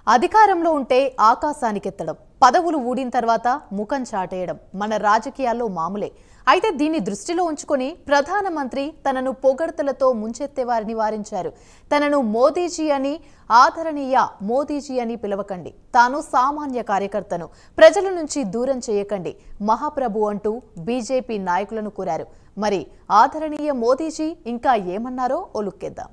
అధికారంలో ఉంటే ఆకాశానికెత్తడం పదవులు ఊడిన తర్వాత ముఖం చాటేయడం మన రాజకీయాల్లో మామూలే అయితే దీన్ని దృష్టిలో ఉంచుకొని ప్రధానమంత్రి తనను పొగడ్తలతో ముంచెత్తేవారిని వారించారు తనను మోదీజీ అని ఆదరణీయ మోదీజీ అని పిలవకండి తాను సామాన్య కార్యకర్తను ప్రజల నుంచి దూరం చేయకండి మహాప్రభు అంటూ బీజేపీ నాయకులను కోరారు మరి ఆదరణీయ మోదీజీ ఇంకా ఏమన్నారో ఓ లుక్కేద్దాం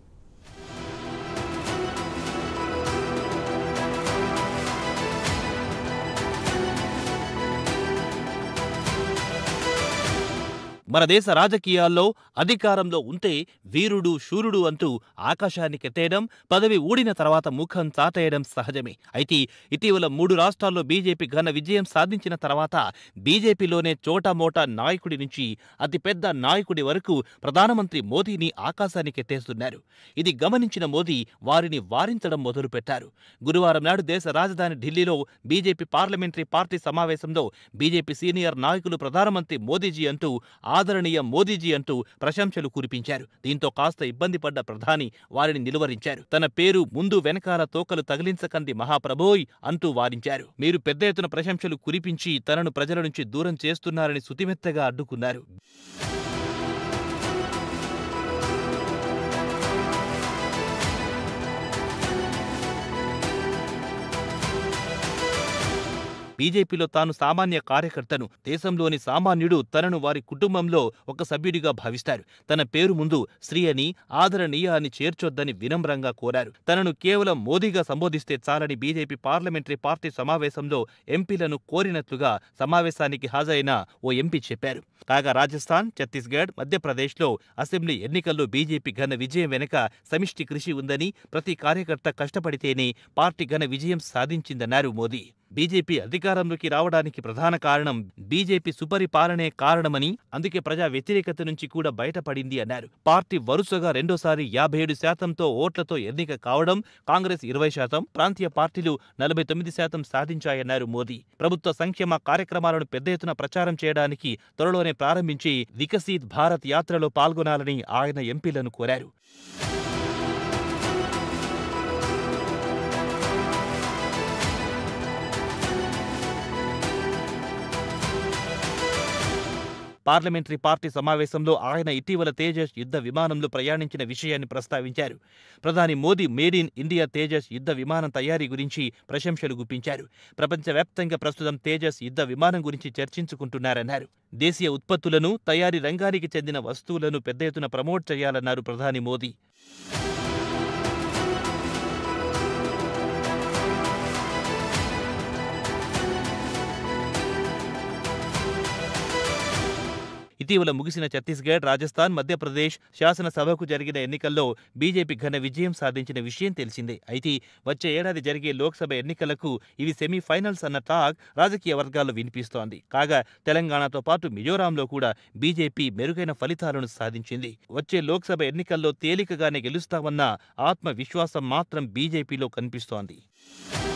మన దేశ రాజకీయాల్లో అధికారంలో ఉంటే వీరుడు శూరుడు అంటూ ఆకాశానికెత్తేయడం పదవి ఊడిన తర్వాత ముఖం చాటేయడం సహజమే అయితే ఇటీవల మూడు రాష్ట్రాల్లో బీజేపీ ఘన విజయం సాధించిన తర్వాత బీజేపీలోనే చోటామోటా నాయకుడి నుంచి అతిపెద్ద నాయకుడి వరకు ప్రధానమంత్రి మోదీని ఆకాశానికెత్తేస్తున్నారు ఇది గమనించిన మోదీ వారిని వారించడం మొదలుపెట్టారు గురువారం నాడు దేశ రాజధాని ఢిల్లీలో బీజేపీ పార్లమెంటరీ పార్టీ సమావేశంలో బీజేపీ సీనియర్ నాయకులు ప్రధానమంత్రి మోదీజీ అంటూ ఆదరణీయ మోదీజీ అంటూ ప్రశంసలు కురిపించారు దీంతో కాస్త ఇబ్బంది పడ్డ ప్రధాని వారిని నిలువరించారు తన పేరు ముందు వెనకాల తోకలు తగిలించకంది మహాప్రభోయ్ అంటూ వారించారు మీరు పెద్ద ఎత్తున ప్రశంసలు కురిపించి తనను ప్రజల నుంచి దూరం చేస్తున్నారని సుతిమెత్తగా అడ్డుకున్నారు బీజేపీలో తాను సామాన్య కార్యకర్తను దేశంలోని సామాన్యుడు తనను వారి కుటుంబంలో ఒక సభ్యుడిగా భావిస్తారు తన పేరు ముందు శ్రీ అని ఆదరణీయ అని చేర్చొద్దని వినమ్రంగా కోరారు తనను కేవలం మోదీగా సంబోధిస్తే చాలని బీజేపీ పార్లమెంటరీ పార్టీ సమావేశంలో ఎంపీలను కోరినట్లుగా సమావేశానికి హాజరైన ఓ ఎంపీ చెప్పారు కాగా రాజస్థాన్ ఛత్తీస్గఢ్ మధ్యప్రదేశ్లో అసెంబ్లీ ఎన్నికల్లో బీజేపీ ఘన విజయం వెనుక సమిష్టి కృషి ఉందని ప్రతి కార్యకర్త కష్టపడితేనే పార్టీ ఘన విజయం సాధించిందన్నారు మోదీ బీజేపీ అధికారంలోకి రావడానికి ప్రధాన కారణం బీజేపీ సుపరిపాలనే కారణమని అందుకే ప్రజా వ్యతిరేకత నుంచి కూడా బయటపడింది అన్నారు పార్టీ వరుసగా రెండోసారి యాభై ఏడు శాతంతో ఓట్లతో ఎన్నిక కావడం కాంగ్రెస్ ఇరవై శాతం ప్రాంతీయ పార్టీలు నలభై తొమ్మిది శాతం సాధించాయన్నారు మోదీ ప్రభుత్వ సంక్షేమ కార్యక్రమాలను పెద్ద ఎత్తున ప్రచారం చేయడానికి త్వరలోనే ప్రారంభించి వికసిత్ భారత్ యాత్రలో పాల్గొనాలని ఆయన ఎంపీలను కోరారు పార్లమెంటరీ పార్టీ సమావేశంలో ఆయన ఇటీవల తేజస్ యుద్ధ విమానంలో ప్రయాణించిన విషయాన్ని ప్రస్తావించారు ప్రధాని Modi made in India Tejas యుద్ధ విమానం తయారీ గురించి ప్రశంసలు గుప్పించారు ప్రపంచవ్యాప్తంగా ప్రస్తుతం తేజస్ యుద్ధ విమానం గురించి చర్చించుకుంటున్నారన్నారు దేశీయ ఉత్పత్తులను తయారీ రంగానికి చెందిన వస్తువులను పెద్ద ఎత్తున ప్రమోట్ చేయాలన్నారు ప్రధాని మోదీ ఇటీవల ముగిసిన ఛత్తీస్గఢ్ రాజస్థాన్ మధ్యప్రదేశ్ శాసనసభకు జరిగిన ఎన్నికల్లో బీజేపీ ఘన విజయం సాధించిన విషయం తెలిసిందే అయితే వచ్చే ఏడాది జరిగే లోక్సభ ఎన్నికలకు ఇవి సెమీఫైనల్స్ అన్న టాక్ రాజకీయ వర్గాల్లో వినిపిస్తోంది కాగా తెలంగాణతో పాటు మిజోరాంలో కూడా బీజేపీ మెరుగైన ఫలితాలను సాధించింది వచ్చే లోక్సభ ఎన్నికల్లో తేలికగానే గెలుస్తామన్న ఆత్మవిశ్వాసం మాత్రం బీజేపీలో కనిపిస్తోంది